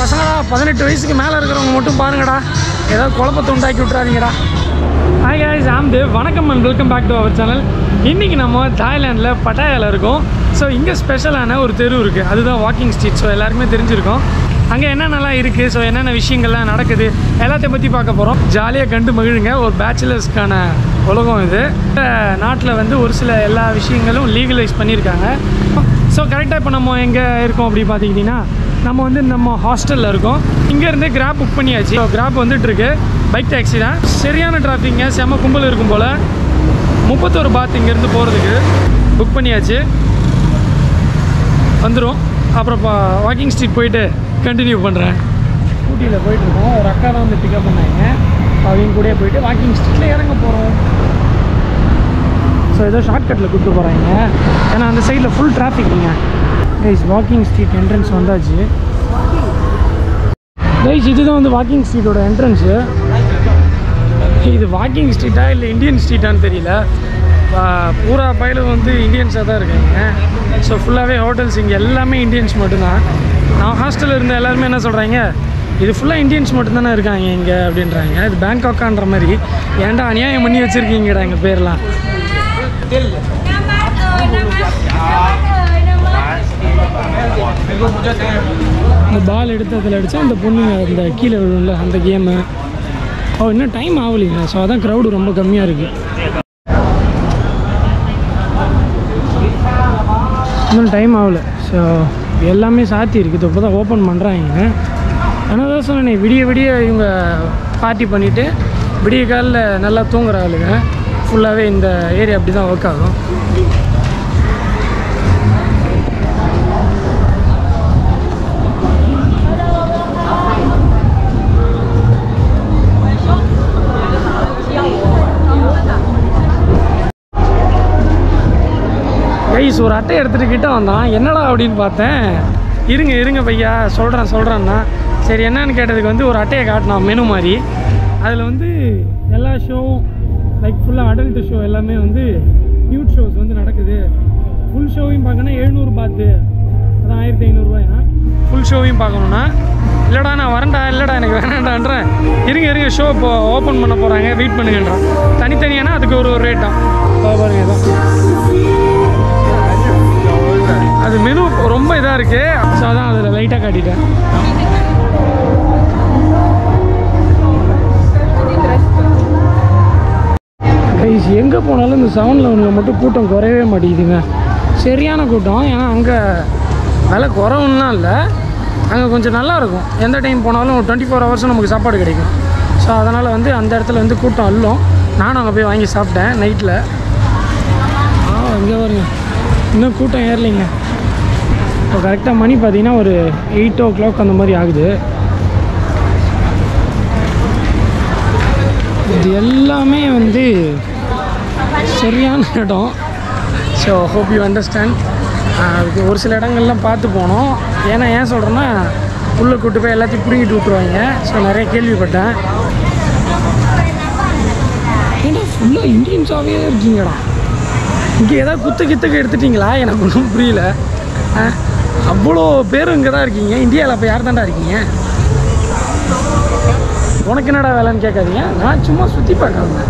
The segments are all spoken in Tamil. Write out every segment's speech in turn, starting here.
பசங்களா பதினெட்டு வயசுக்கு மேலே இருக்கிறவங்க மட்டும் பாருங்கடா ஏதாவது குழப்பத்தை உண்டாக்கி விட்றாதீங்கடா ஹாய் guys ஆம் தேவ் வணக்கம் and welcome back to our channel இன்றைக்கி நம்ம தாய்லாண்டில் பட்டாயாவில் இருக்கோம் ஸோ இங்கே ஸ்பெஷலான ஒரு தெரு இருக்குது அதுதான் வாக்கிங் ஸ்ட்ரீட் ஸோ எல்லாருக்குமே தெரிஞ்சிருக்கும் அங்கே என்னென்னலாம் இருக்குது ஸோ என்னென்ன விஷயங்கள்லாம் நடக்குது எல்லாத்தையும் பற்றி பார்க்க போகிறோம் ஜாலியாக கண்டு மகிழுங்க ஒரு பேச்சுலர்ஸ்க்கான உலகம் இது இந்த நாட்டில் வந்து ஒரு சில எல்லா விஷயங்களும் லீகலைஸ் பண்ணியிருக்காங்க ஸோ கரெக்டாக இப்போ நம்ம எங்கே இருக்கோம் அப்படி பார்த்துக்கிட்டிங்கன்னா நம்ம வந்து நம்ம ஹாஸ்டலில் இருக்கோம் இங்கேருந்து கிராப் புக் பண்ணியாச்சு ஸோ கிராப் வந்துட்டுருக்கு பைக் டாக்ஸி தான் சரியான டிராஃபிக்ங்க செம கும்பல் இருக்கும் போல் முப்பத்தோரு பாத் இங்கேருந்து போகிறதுக்கு புக் பண்ணியாச்சு வந்துடும் அப்புறம் இப்போ வாக்கிங் ஸ்ட்ரீட் போயிட்டு கண்டினியூ பண்ணுறேன் ஊட்டியில் போயிட்டுருக்கோம் ஒரு அக்கா தான் வந்து பிக்கப் பண்ணாங்க அவங்க கூடயே போயிட்டு வாக்கிங் ஸ்ட்ரீட்டில் இறங்க போகிறோம் ஸோ ஏதோ ஷார்ட்கட்டில் கூப்பிட்டு போகிறாங்க ஏன்னா அந்த சைடில் ஃபுல் டிராஃபிக்ங்க கைஸ் வாக்கிங் ஸ்ட்ரீட் என்ட்ரன்ஸ் வந்தாச்சு கைஸ் இதுதான் வந்து வாக்கிங் ஸ்ட்ரீட்டோட என்ட்ரன்ஸு இது வாக்கிங் ஸ்ட்ரீட்டா இல்லை இந்தியன் ஸ்ட்ரீட்டான்னு தெரியல பா- பூரா பயிலும் வந்து இந்தியன்ஸாக தான் இருக்காங்க ஸோ ஃபுல்லாகவே ஹோட்டல்ஸ் இங்கே எல்லாமே இந்தியன்ஸ் மட்டும்தான் நான் ஹாஸ்டலில் இருந்த எல்லாருமே என்ன சொல்கிறாங்க இது ஃபுல்லாக இந்தியன்ஸ் மட்டும்தானே இருக்காங்க இங்கே அப்படின்றாங்க இது பேங்காக்கான்ற மாதிரி ஏன்டா அநியாயம் பண்ணி வச்சுருக்கீங்கடா எங்கள் பேர்லாம் இந்த பால் எடுத்து அதில் அடித்தா அந்த பொண்ணு அந்த கீழே விழும்ல அந்த கேமு ஓ இன்னும் டைம் ஆகலைங்க ஸோ அதான் க்ரௌடு ரொம்ப கம்மியாக இருக்குது இன்னும் டைம் ஆகல ஸோ எல்லாமே சாத்தி இருக்குது இப்போ தான் ஓப்பன் பண்ணுறாங்க ஆனால் தான் சொன்னேன் விடிய விடிய இவங்க பார்ட்டி பண்ணிவிட்டு விடிய காலில் நல்லா தூங்குற ஆளுங்க ஃபுல்லாகவே இந்த ஏரியா அப்படி தான் ஒர்க் ஆகும் கைஸ் ஒரு அட்டை எடுத்துகிட்டு கிட்ட வந்தான் என்னடா அப்படின்னு பார்த்தேன் இருங்க இருங்க பையா சொல்கிறேன் சொல்கிறேன்னா சரி என்னன்னு கேட்டதுக்கு வந்து ஒரு அட்டையை காட்டினான் மெனு மாதிரி அதில் வந்து எல்லா ஷோவும் லைக் ஃபுல்லாக அடல்ட் ஷோ எல்லாமே வந்து நியூட் ஷோஸ் வந்து நடக்குது ஃபுல் ஷோவையும் பார்க்கணும் எழுநூறு பாத்து அதான் ஆயிரத்தி ஐநூறுரூவாயா ஃபுல் ஷோவையும் பார்க்கணுன்னா இல்லைடா நான் வரேன்டா இல்லைடா எனக்கு வேணாண்டான்றேன் இருங்க இருங்க ஷோ இப்போ ஓப்பன் பண்ண போகிறாங்க வெயிட் பண்ணுங்கன்றான் தனித்தனியானா அதுக்கு ஒரு ஒரு ரேட்டாக பாருங்க இதான் அது மெனு ரொம்ப இதாக இருக்கு ஸோ அதான் அதில் லைட்டாக காட்டிட்டேன் கைஸ் எங்கே போனாலும் இந்த செவன் லெவனில் மட்டும் கூட்டம் குறையவே மாட்டேங்குதுங்க சரியான கூட்டம் ஏன்னா அங்கே விலை குறவுன்னா இல்லை அங்கே கொஞ்சம் நல்லா இருக்கும் எந்த டைம் போனாலும் டுவெண்ட்டி ஃபோர் ஹவர்ஸும் நமக்கு சாப்பாடு கிடைக்கும் ஸோ அதனால் வந்து அந்த இடத்துல வந்து கூட்டம் அள்ளும் நானும் அங்கே போய் வாங்கி சாப்பிட்டேன் நைட்டில் ஆ இங்கே வருங்க இன்னும் கூட்டம் ஏறலைங்க இப்போ கரெக்டாக மணி பார்த்தீங்கன்னா ஒரு எயிட் ஓ கிளாக் அந்த மாதிரி ஆகுது இது எல்லாமே வந்து சரியான இடம் ஸோ ஹோப் யூ அண்டர்ஸ்டாண்ட் அதுக்கு ஒரு சில இடங்கள்லாம் பார்த்து போனோம் ஏன்னா ஏன் சொல்கிறேன்னா உள்ளே கூட்டு போய் எல்லாத்தையும் பிடிங்கிட்டு விட்ருவாங்க ஸோ நிறைய கேள்விப்பட்டேன் ஏன்னா ஃபுல்லாக இந்தியன்ஸாகவே இருக்கீங்கடா இங்கே ஏதாவது குத்து கித்துக்கு எடுத்துட்டீங்களா எனக்கு ஒன்றும் புரியல ஆ, அவ்வளோ பேரும் இங்கே தான் இருக்கீங்க இந்தியாவில் அப்போ யார் தாண்டா இருக்கீங்க உனக்கு என்னடா வேலைன்னு கேட்காதீங்க நான் சும்மா சுற்றி பார்க்க வந்தேன்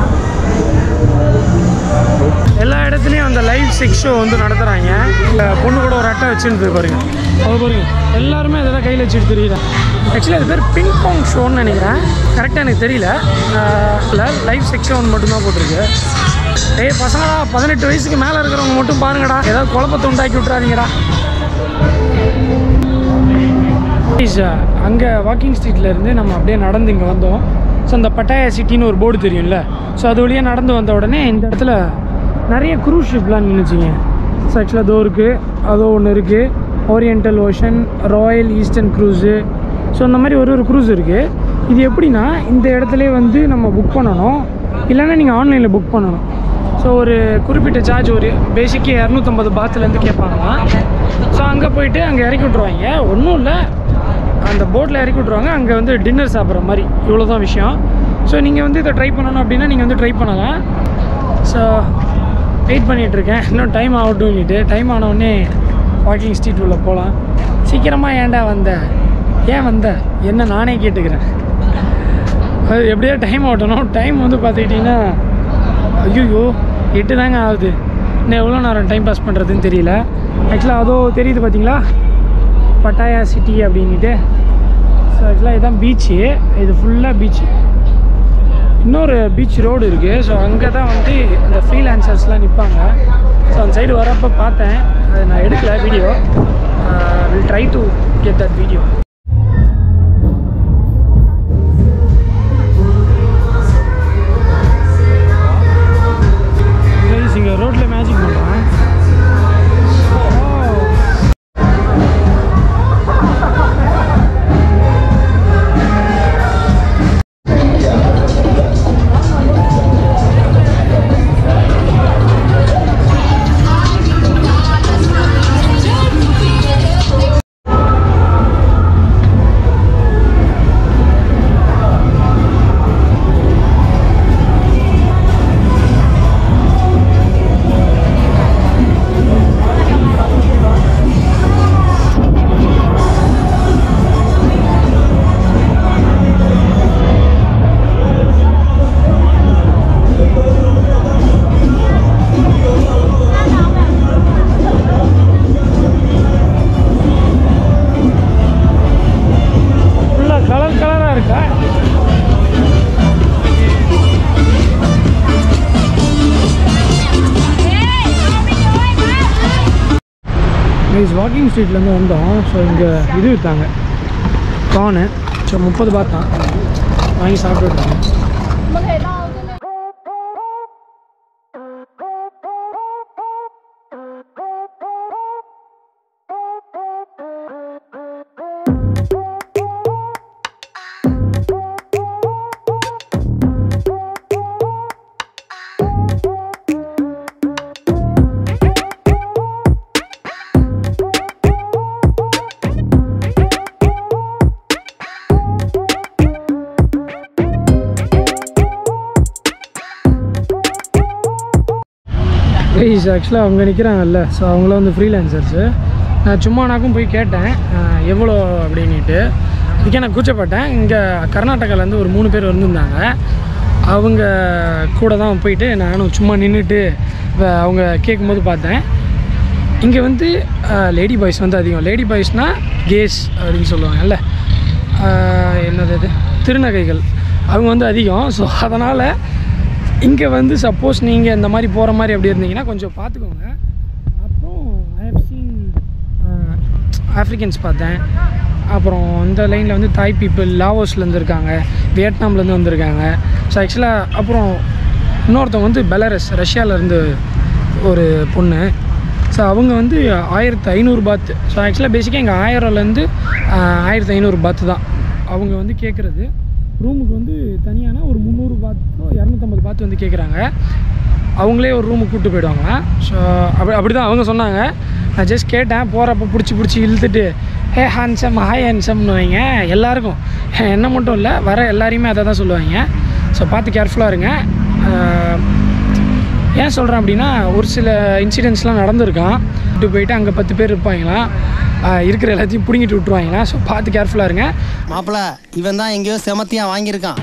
எல்லா இடத்துலையும் அந்த லைவ் செக்ஸ் ஷோ வந்து நடத்துகிறாங்க இந்த பொண்ணு கூட ஒரு அட்டை வச்சுருந்து பாருங்க அது பாருங்க எல்லாருமே அதெல்லாம் கையில் வச்சுட்டு தெரியுறேன் ஆக்சுவலி அது பேர் பிங் பாங் ஷோன்னு நினைக்கிறேன் கரெக்டாக எனக்கு தெரியல இல்லை லைவ் செக்ஸ் ஷோன்னு மட்டும்தான் போட்டிருக்கு ஏய் பசங்களா பதினெட்டு வயசுக்கு மேலே இருக்கிறவங்க மட்டும் பாருங்கடா ஏதாவது குழப்பத்தை உண்டாக்கி விட்றாதீங்கடா அங்கே வாக்கிங் ஸ்ட்ரீட்டில் இருந்து நம்ம அப்படியே நடந்து இங்கே வந்தோம் ஸோ அந்த பட்டாயா சிட்டின்னு ஒரு போர்டு தெரியும்ல ஸோ அது வழியாக நடந்து வந்த உடனே இந்த இடத்துல நிறைய க்ரூஸ் ஷிப்லாம் நின்றுச்சிங்க ஸோ ஆக்சுவலாக அதோ இருக்குது அதோ ஒன்று இருக்குது oriental ocean royal eastern cruise so அந்த மாதிரி ஒரு ஒரு க்ரூஸ் இருக்குது இது எப்படின்னா இந்த இடத்துல வந்து நம்ம புக் பண்ணணும் இல்லைன்னா நீங்கள் ஆன்லைனில் புக் பண்ணணும் ஸோ ஒரு குறிப்பிட்ட சார்ஜ் ஒரு பேசிக்கு இரநூத்தம்பது பாத்துலேருந்து கேட்பாங்களாம் ஸோ அங்கே போயிட்டு அங்கே இறக்கி விட்ருவாங்க ஒன்றும் இல்லை அந்த போட்டில் இறக்கி விட்ருவாங்க அங்கே வந்து டின்னர் சாப்பிட்ற மாதிரி இவ்வளோ தான் விஷயம் ஸோ நீங்கள் வந்து இதை ட்ரை பண்ணணும் அப்படின்னா நீங்கள் வந்து ட்ரை பண்ணலாம் ஸோ வெயிட் பண்ணிகிட்ருக்கேன் இன்னும் டைம் ஆகட்டும்னுட்டு டைம் ஆனவுடனே வாக்கிங் ஸ்ட்ரீட் உள்ள போகலாம் சீக்கிரமாக ஏன்டா வந்த ஏன் வந்த என்ன நானே கேட்டுக்கிறேன் அது எப்படியோ டைம் ஓட்டணும் டைம் வந்து பார்த்துக்கிட்டிங்கன்னா ஐயோ எட்டு தாங்க ஆகுது இன்னும் எவ்வளோ நேரம் டைம் பாஸ் பண்ணுறதுன்னு தெரியல ஆக்சுவலாக அதோ தெரியுது பார்த்தீங்களா பட்டாயா சிட்டி அப்படின்ட்டு ஸோ ஆக்சுவலாக இதுதான் பீச்சு இது ஃபுல்லாக பீச்சு இன்னொரு பீச் ரோடு இருக்குது ஸோ அங்கே தான் வந்து அந்த ஃப்ரீலான்சர்ஸ்லாம் நிற்பாங்க ஸோ அந்த சைடு வரப்போ பார்த்தேன் அதை நான் எடுக்கல video will try to get that video இங்கே ரோட்டில் மேஜிக் பண்ணுறேன் ஃபுல்லாக கலர் கலராக இருக்கா கைஸ் வாக்கிங் ஸ்ட்ரீட்லேருந்து வந்தோம் ஸோ இங்கே இது விற்றாங்க கார்னு ஸோ முப்பது பாத் தான் வாங்கி சாப்பிட்டுருக்காங்க mình thể đo cái này guys ஆக்சுவலாக அவங்க நிற்கிறாங்கல்ல ஸோ அவங்கள வந்து ஃப்ரீலான்சர்ஸு நான் சும்மானாக்கும் போய் கேட்டேன் அஹ், எவ்வளோ அப்படின்ட்டு இதுக்கே நான் கூச்சப்பட்டேன் இங்கே கர்நாடகாலேருந்து ஒரு மூணு பேர் வந்திருந்தாங்க அவங்க கூட தான் போயிட்டு நானும் சும்மா நின்றுட்டு அவங்க கேட்கும்போது பார்த்தேன் இங்கே வந்து லேடி பாய்ஸ் வந்து அதிகம் லேடி பாய்ஸ்னால் கேஸ் அப்படின்னு சொல்லுவாங்கல்ல அஹ், என்னது அது திருநகைகள் அவங்க வந்து அதிகம் ஸோ அதனால் இங்கே வந்து சப்போஸ் நீங்கள் இந்த மாதிரி போகிற மாதிரி அப்படி இருந்தீங்கன்னா கொஞ்சம் பார்த்துக்கோங்க அப்புறம் ஐ ஹவ் சீன் ஆஃப்ரிக்கன்ஸ் பார்த்தேன் அப்புறம் இந்த லைனில் வந்து தாய் பீப்புள் லாவோஸ்லேருந்து இருக்காங்க வியட்நாம்லேருந்து வந்திருக்காங்க ஸோ ஆக்சுவலாக அப்புறம் இன்னொருத்தவங்க வந்து பெலரஸ் ரஷ்யாவிலேருந்து ஒரு பொண்ணு ஸோ அவங்க வந்து ஆயிரத்து ஐநூறு பாத்து ஸோ ஆக்சுவலாக பேசிக்காக இங்கே ஆயிரம்லேருந்து ஆயிரத்து ஐநூறு பாத்து தான் அவங்க வந்து கேட்குறது ரூமுக்கு வந்து தனியான ஒரு முந்நூறு பாத்தோ இரநூத்தம்பது பாத்து வந்து கேட்குறாங்க அவங்களே ஒரு ரூமுக்கு கூப்பிட்டு போயிடுவாங்களாம் ஸோ அப்படி அப்படி தான் அவங்க சொன்னாங்க நான் ஜஸ்ட் கேட்டேன் போகிறப்ப பிடிச்சி பிடிச்சி இழுத்துட்டு ஹே ஹான்சம் ஹாய் ஹான்சம்னு வைங்க எல்லாருக்கும் என்ன மட்டும் இல்லை வர எல்லாரையுமே அதை தான் சொல்லுவாங்க ஸோ பார்த்து கேர்ஃபுல்லாக இருங்க ஆஹ், ஏன் சொல்கிறேன் அப்படின்னா ஒரு சில இன்சிடென்ட்ஸ்லாம் நடந்திருக்கான் விட்டு போயிட்டு அங்கே பத்து பேர் இருப்பாங்களாம் ஆஹ், இருக்கிற எல்லாத்தையும் பிடுங்கிட்டு விட்ருவாங்களாம் ஸோ பார்த்து கேர்ஃபுல்லாக இருங்க மாப்பிள இவன் தான் எங்கேயோ செமத்தியா வாங்கியிருக்கான்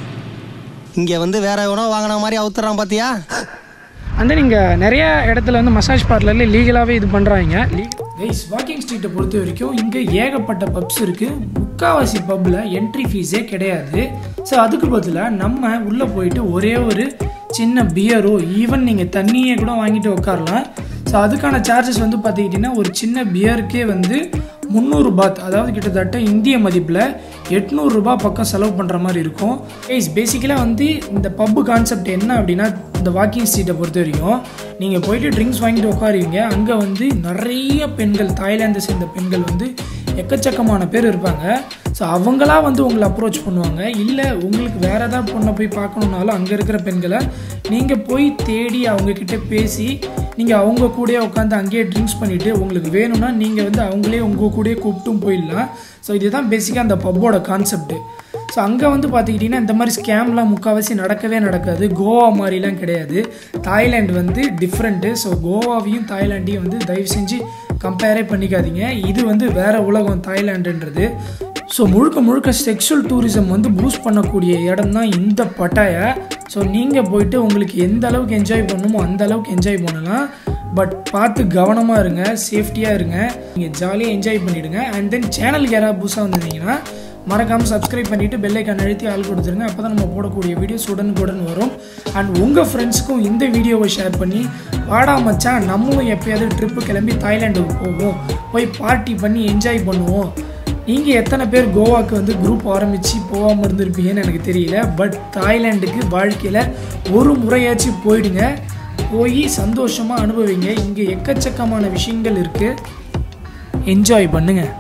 இங்க வந்து வேற எவனோ வாங்கின மாதிரி அவுத்துறான் பாத்தியா அந்த நீங்கள் நிறைய இடத்துல வந்து மசாஜ் பார்லரில் லீகலாகவே இது பண்ணுறாங்க கைஸ் வாக்கிங் ஸ்ட்ரீட்டை பொறுத்த வரைக்கும் இங்கே ஏகப்பட்ட பப்ஸ் இருக்குது முக்காவாசி பப்பில் என்ட்ரி ஃபீஸே கிடையாது ஸோ அதுக்கு பதிலாக நம்ம உள்ளே போயிட்டு ஒரே ஒரு சின்ன பியரோ ஈவன் நீங்கள் தண்ணியே கூட வாங்கிட்டு உட்காரலாம் ஸோ அதுக்கான சார்ஜஸ் வந்து பார்த்துக்கிட்டிங்கன்னா ஒரு சின்ன பியருக்கே வந்து முந்நூறு பாத் அதாவது கிட்டத்தட்ட இந்திய மதிப்பில் எட்நூறுரூபா பக்கம் செலவு பண்ணுற மாதிரி இருக்கும் கைஸ் பேசிக்கலாக வந்து இந்த பப்பு கான்செப்ட் என்ன அப்படின்னா இந்த வாக்கிங் ஸ்ட்ரீட்டை பொறுத்த வரைக்கும் நீங்கள் போயிட்டு ட்ரிங்க்ஸ் வாங்கிட்டு உட்காருவீங்க அங்கே வந்து நிறைய பெண்கள் தாய்லாந்தை சேர்ந்த பெண்கள் வந்து எக்கச்சக்கமான பேர் இருப்பாங்க ஸோ அவங்களா வந்து உங்களை அப்ரோச் பண்ணுவாங்க இல்லை உங்களுக்கு வேறு ஏதாவது பொண்ணை போய் பார்க்கணுன்னாலும் அங்கே இருக்கிற பெண்களை நீங்கள் போய் தேடி அவங்கக்கிட்ட பேசி நீங்கள் அவங்க கூடயே உட்காந்து அங்கேயே ட்ரிங்க்ஸ் பண்ணிவிட்டு உங்களுக்கு வேணும்னா நீங்கள் வந்து அவங்களே உங்கள் கூடயே கூப்பிட்டும் போயிடலாம் ஸோ இதுதான் பேசிக்காக அந்த பப்போட கான்செப்ட்டு ஸோ அங்கே வந்து பார்த்துக்கிட்டிங்கன்னா இந்த மாதிரி ஸ்கேம்லாம் முக்கால்வாசி நடக்கவே நடக்காது கோவா மாதிரிலாம் கிடையாது தாய்லாந்து வந்து டிஃப்ரெண்ட்டு ஸோ கோவாவையும் தாய்லாண்டையும் வந்து தயவு செஞ்சு கம்பேரே பண்ணிக்காதீங்க இது வந்து வேற உலகம் தாய்லாண்டுன்றது ஸோ முழுக்க முழுக்க செக்ஷுவல் டூரிசம் வந்து பூஸ்ட் பண்ணக்கூடிய இடம் தான் இந்த பட்டாயை ஸோ நீங்கள் போயிட்டு உங்களுக்கு எந்த அளவுக்கு என்ஜாய் பண்ணணுமோ அந்த அளவுக்கு என்ஜாய் பண்ணலாம் பட் பார்த்து கவனமாக இருங்க சேஃப்டியாக இருங்க நீங்கள் ஜாலியாக என்ஜாய் பண்ணிவிடுங்க அண்ட் தென் சேனலுக்கு யாராவது புதுசாக வந்திருந்தீங்கன்னா மறக்காமல் சப்ஸ்கிரைப் பண்ணிவிட்டு பெல்லைக்கான் அழுத்தி ஆள் கொடுத்துருங்க அப்போ தான் நம்ம போடக்கூடிய வீடியோஸ் உடனுக்குடன் வரும் அண்ட் உங்கள் ஃப்ரெண்ட்ஸுக்கும் இந்த வீடியோவை ஷேர் பண்ணி வாடா மச்சான் நம்மளும் எப்பயாவது ட்ரிப்பு கிளம்பி தாய்லாண்டுக்கு போவோம் போய் பார்ட்டி பண்ணி என்ஜாய் பண்ணுவோம் நீங்கள் எத்தனை பேர் கோவாக்கு வந்து குரூப் ஆரம்பித்து போகாமல் இருந்திருப்பீங்கன்னு எனக்கு தெரியல பட் தாய்லாண்டுக்கு வாழ்க்கையில் ஒரு முறையாச்சும் போயிடுங்க போய் சந்தோஷமாக அனுபவிங்க இங்கே எக்கச்சக்கமான விஷயங்கள் இருக்குது என்ஜாய் பண்ணுங்கள்